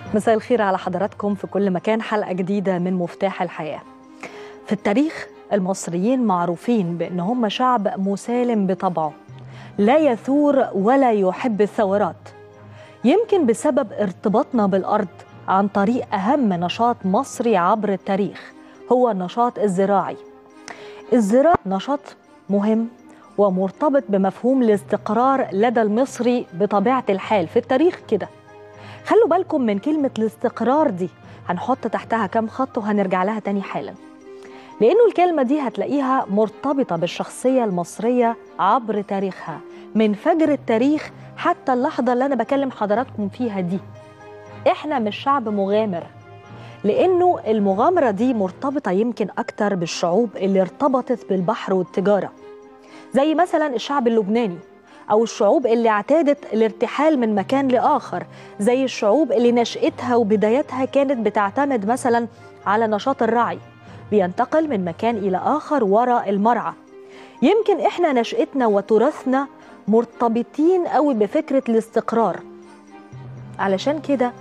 مساء الخير على حضراتكم في كل مكان حلقة جديدة من مفتاح الحياة في التاريخ المصريين معروفين بأن هم شعب مسالم بطبعه لا يثور ولا يحب الثورات يمكن بسبب ارتباطنا بالأرض عن طريق أهم نشاط مصري عبر التاريخ هو النشاط الزراعي الزراعة نشاط مهم ومرتبط بمفهوم الاستقرار لدى المصري بطبيعة الحال في التاريخ كده خلوا بالكم من كلمة الاستقرار دي هنحط تحتها كام خط وهنرجع لها تاني حالا لأنه الكلمة دي هتلاقيها مرتبطة بالشخصية المصرية عبر تاريخها من فجر التاريخ حتى اللحظة اللي أنا بكلم حضراتكم فيها دي إحنا مش شعب مغامر لأنه المغامرة دي مرتبطة يمكن أكتر بالشعوب اللي ارتبطت بالبحر والتجارة زي مثلا الشعب اللبناني أو الشعوب اللي اعتادت الارتحال من مكان لآخر زي الشعوب اللي نشأتها وبدايتها كانت بتعتمد مثلا على نشاط الرعي بينتقل من مكان إلى آخر وراء المرعى يمكن إحنا نشأتنا وتراثنا مرتبطين قوي بفكرة الاستقرار علشان كده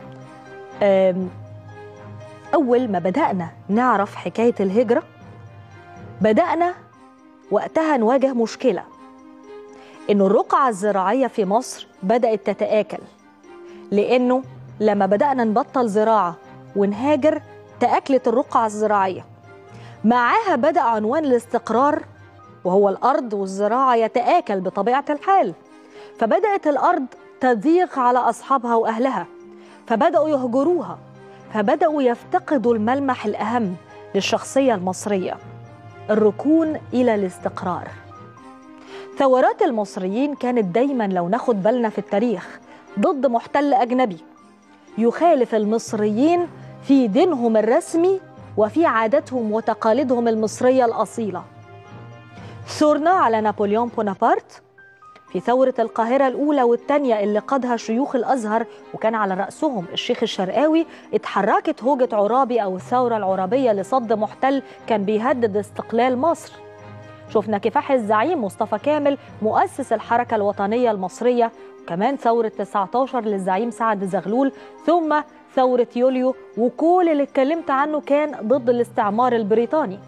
أول ما بدأنا نعرف حكاية الهجرة بدأنا وقتها نواجه مشكلة إنه الرقعة الزراعية في مصر بدأت تتآكل لأنه لما بدأنا نبطل زراعة ونهاجر تآكلت الرقعة الزراعية معاها بدأ عنوان الاستقرار وهو الأرض والزراعة يتآكل بطبيعة الحال فبدأت الأرض تضيق على أصحابها وأهلها فبدأوا يهجروها فبدأوا يفتقدوا الملمح الأهم للشخصية المصرية الركون إلى الاستقرار ثورات المصريين كانت دايما لو ناخد بالنا في التاريخ ضد محتل أجنبي يخالف المصريين في دينهم الرسمي وفي عاداتهم وتقاليدهم المصرية الأصيلة ثورنا على نابليون بونابرت في ثورة القاهرة الأولى والثانية اللي قادها شيوخ الأزهر وكان على رأسهم الشيخ الشرقاوي اتحركت هوجة عرابي أو الثورة العرابية لصد محتل كان بيهدد استقلال مصر شفنا كفاح الزعيم مصطفى كامل مؤسس الحركة الوطنية المصرية وكمان ثورة 19 للزعيم سعد زغلول ثم ثورة يوليو وكل اللي اتكلمت عنه كان ضد الاستعمار البريطاني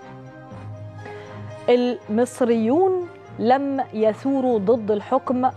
المصريون لم يثوروا ضد الحكم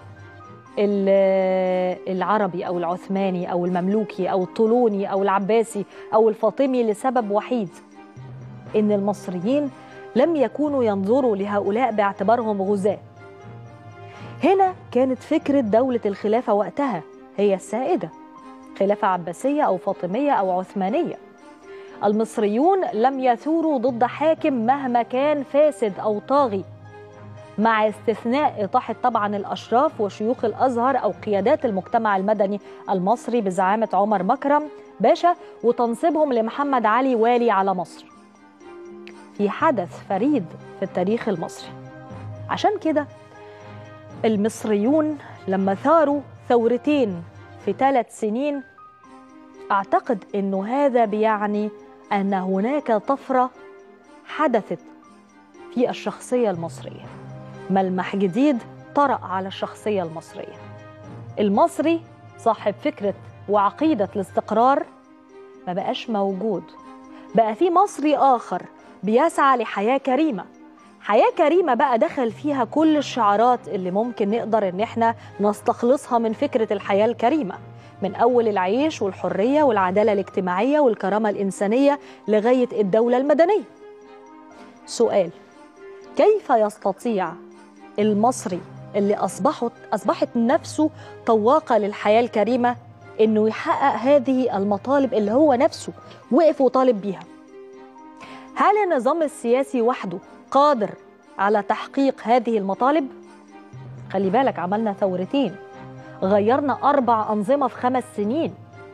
العربي او العثماني او المملوكي او الطولوني او العباسي او الفاطمي لسبب وحيد ان المصريين لم يكونوا ينظروا لهؤلاء باعتبارهم غزاة هنا كانت فكرة دولة الخلافة وقتها هي السائدة خلافة عباسية أو فاطمية أو عثمانية المصريون لم يثوروا ضد حاكم مهما كان فاسد أو طاغي مع استثناء إطاحة طبعا الأشراف وشيوخ الأزهر أو قيادات المجتمع المدني المصري بزعامة عمر مكرم باشا وتنصيبهم لمحمد علي والي على مصر في حدث فريد في التاريخ المصري عشان كده المصريون لما ثاروا ثورتين في ثلاث سنين أعتقد أنه هذا بيعني أن هناك طفرة حدثت في الشخصية المصرية ملمح جديد طرأ على الشخصية المصرية المصري صاحب فكرة وعقيدة الاستقرار ما بقاش موجود بقى في مصري آخر بيسعى لحياة كريمة حياة كريمة بقى دخل فيها كل الشعارات اللي ممكن نقدر ان احنا نستخلصها من فكرة الحياة الكريمة من أول العيش والحرية والعدالة الاجتماعية والكرامة الإنسانية لغاية الدولة المدنية سؤال كيف يستطيع المصري اللي أصبحت, أصبحت نفسه طواقة للحياة الكريمة إنه يحقق هذه المطالب اللي هو نفسه وقف وطالب بيها هل النظام السياسي وحده قادر على تحقيق هذه المطالب؟ خلي بالك عملنا ثورتين غيرنا أربع أنظمة في خمس سنين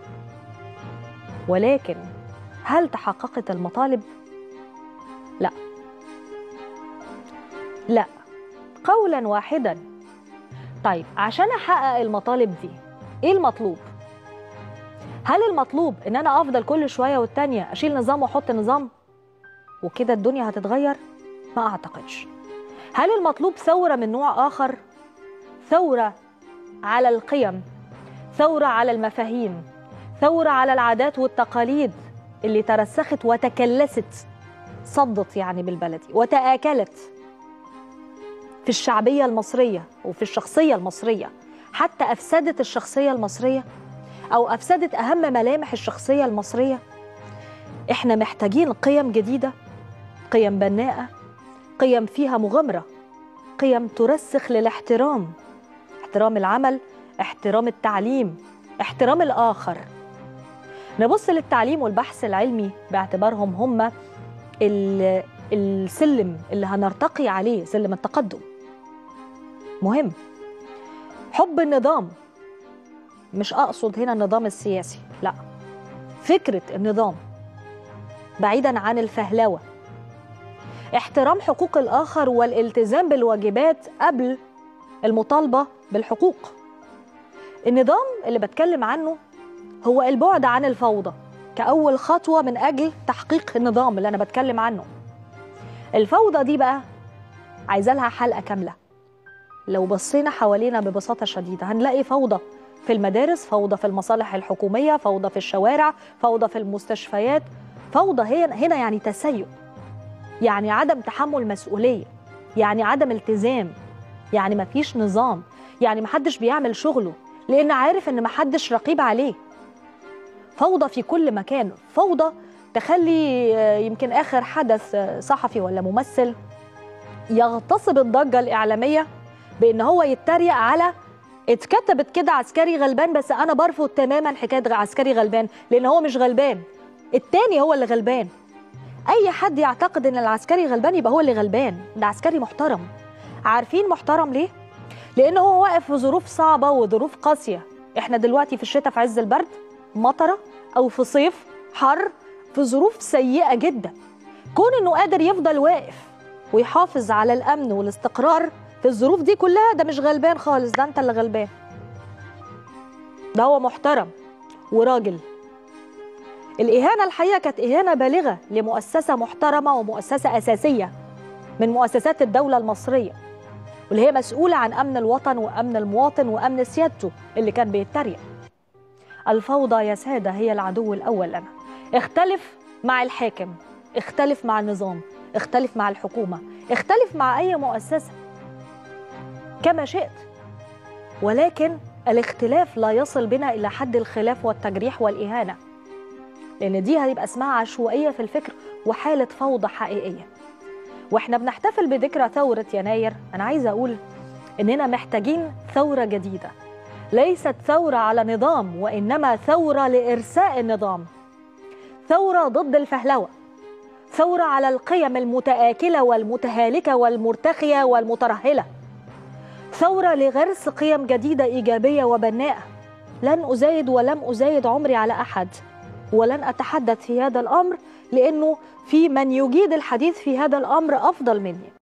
ولكن هل تحققت المطالب؟ لا لا قولا واحدا طيب عشان أحقق المطالب دي إيه المطلوب؟ هل المطلوب إن أنا أفضل كل شوية والتانية أشيل نظام وأحط نظام؟ وكده الدنيا هتتغير؟ ما أعتقدش هل المطلوب ثورة من نوع آخر؟ ثورة على القيم ثورة على المفاهيم ثورة على العادات والتقاليد اللي ترسخت وتكلست صدت يعني بالبلدي وتآكلت في الشعبية المصرية وفي الشخصية المصرية حتى أفسدت الشخصية المصرية أو أفسدت أهم ملامح الشخصية المصرية إحنا محتاجين قيم جديدة قيم بناءة قيم فيها مغامرة قيم ترسخ للاحترام احترام العمل احترام التعليم احترام الآخر نبص للتعليم والبحث العلمي باعتبارهم هم ال- السلم اللي هنرتقي عليه سلم التقدم مهم حب النظام مش أقصد هنا النظام السياسي لا فكرة النظام بعيدا عن الفهلوة احترام حقوق الآخر والالتزام بالواجبات قبل المطالبة بالحقوق النظام اللي بتكلم عنه هو البعد عن الفوضى كأول خطوة من أجل تحقيق النظام اللي أنا بتكلم عنه الفوضى دي بقى عايزة لها حلقة كاملة لو بصينا حوالينا ببساطة شديدة هنلاقي فوضى في المدارس فوضى في المصالح الحكومية فوضى في الشوارع فوضى في المستشفيات فوضى هنا هنا يعني تسيب يعني عدم تحمل مسؤولية يعني عدم التزام يعني مفيش نظام يعني محدش بيعمل شغله لأن عارف إن محدش رقيب عليه فوضى في كل مكان فوضى تخلي آه، يمكن آخر حدث آه، صحفي ولا ممثل يغتصب الضجة الإعلامية بإن هو يتريق على اتكتبت كده عسكري غلبان بس أنا برفض تماما حكاية عسكري غلبان لأن هو مش غلبان التاني هو اللي غلبان أي حد يعتقد إن العسكري غلبان يبقى هو اللي غلبان ده عسكري محترم عارفين محترم ليه؟ لأنه هو واقف في ظروف صعبة وظروف قاسية احنا دلوقتي في الشتاء في عز البرد مطرة أو في صيف حر في ظروف سيئة جدا كون إنه قادر يفضل واقف ويحافظ على الأمن والاستقرار في الظروف دي كلها ده مش غلبان خالص ده أنت اللي غلبان ده هو محترم وراجل الإهانة الحقيقة كانت إهانة بالغة لمؤسسة محترمة ومؤسسة أساسية من مؤسسات الدولة المصرية واللي هي مسؤولة عن أمن الوطن وأمن المواطن وأمن سيادته اللي كان بيتريق الفوضى يا سادة هي العدو الأول لنا اختلف مع الحاكم اختلف مع النظام اختلف مع الحكومة اختلف مع أي مؤسسة كما شئت ولكن الاختلاف لا يصل بنا إلى حد الخلاف والتجريح والإهانة لأن دي هيبقى اسمها عشوائية في الفكر وحالة فوضى حقيقية واحنا بنحتفل بذكرى ثورة يناير أنا عايزة أقول إننا محتاجين ثورة جديدة ليست ثورة على نظام وإنما ثورة لإرساء النظام ثورة ضد الفهلوة ثورة على القيم المتآكلة والمتهالكة والمرتخية والمترهلة ثورة لغرس قيم جديدة إيجابية وبناءة لن أزايد ولم أزايد عمري على أحد ولن أتحدث في هذا الأمر لأنه في من يجيد الحديث في هذا الأمر أفضل مني